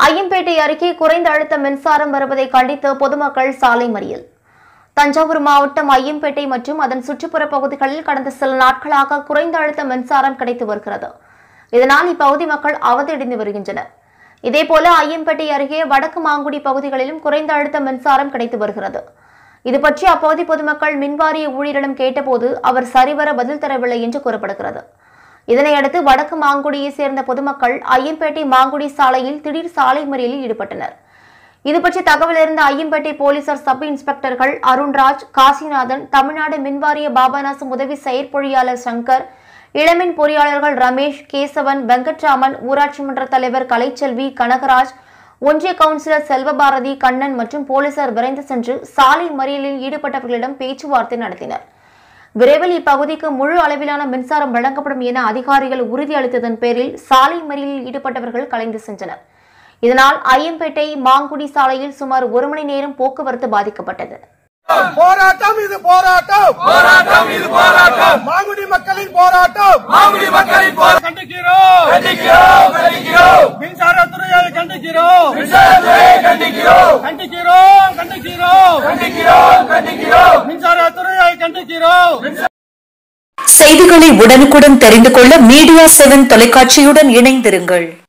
ஐயம்பேட்டை அருகே குறைந்த அழுத்த மின்சாரம் வருவதை கண்டித்து பொதுமக்கள் சாலை மறியல் தஞ்சாவூர் மாவட்டம் ஐயம்பேட்டை மற்றும் அதன் சுற்றுப்புற பகுதிகளில் கடந்த சில நாட்களாக குறைந்த அழுத்த மின்சாரம் கிடைத்து வருகிறது இதனால் இப்பகுதி மக்கள் அவதியடைந்து வருகின்றனர் இதேபோல ஐயம்பேட்டை அருகே வடக்கு மாங்குடி பகுதிகளிலும் குறைந்த அழுத்த மின்சாரம் கிடைத்து வருகிறது இது பற்றி அப்பகுதி பொதுமக்கள் மின்வாரிய ஊழியரிடம் கேட்டபோது அவர் சரிவர பதில் தரவில்லை என்று கூறப்படுகிறது இதனையடுத்து வடக்கு மாங்குடியை சேர்ந்த பொதுமக்கள் ஐயம்பேட்டை மாங்குடி சாலையில் திடீர் சாலை மறியலில் ஈடுபட்டனர் இது பற்றி தகவல் அறிந்த ஐயம்பேட்டை போலீசார் சப் இன்ஸ்பெக்டர்கள் அருண்ராஜ் காசிநாதன் தமிழ்நாடு மின்வாரிய பாபநாசம் உதவி செயற்பொழியாளர் சங்கர் இளமின் பொறியாளர்கள் ரமேஷ் கேசவன் வெங்கட்ராமன் ஊராட்சி மன்ற தலைவர் கலைச்செல்வி கனகராஜ் ஒன்றிய கவுன்சிலர் செல்வபாரதி கண்ணன் மற்றும் போலீசார் விரைந்து சென்று சாலை மறியலில் ஈடுபட்டவர்களிடம் பேச்சுவார்த்தை நடத்தினர் விரைவில் இப்பகுதிக்கு முழு அளவிலான மின்சாரம் வழங்கப்படும் என அதிகாரிகள் உறுதியளித்ததன் பேரில் சாலை மறியலில் ஈடுபட்டவர்கள் கலைந்து சென்றனர் இதனால் ஐயம்பேட்டை மாங்குடி சாலையில் சுமார் ஒரு மணி நேரம் போக்குவரத்து பாதிக்கப்பட்டது போராட்டம் இது போராட்டம் போராட்டம் இது போராட்டம் மாங்குடி மக்களின் போராட்டம் மாங்குடி மக்களின் போராட்டம் கண்டிக்கிறோம் கண்டிக்கிறோம் கண்டிக்கிறோம் மின்சாரத்துறையை கண்டிக்கிறோம் மின்சாரத்துறையை கண்டிக்கிறோம் கண்டிக்கிறோம் கண்டிக்கிறோம் கண்டிக்கிறோம் கண்டிக்கிறோம் மின்சாரத்துறையை கண்டிக்கிறோம் செய்திகளை உடனுக்குடன் தெரிந்து கொள்ள மீடியா செவன் தொலைக்காட்சியுடன் இணைந்திருங்கள்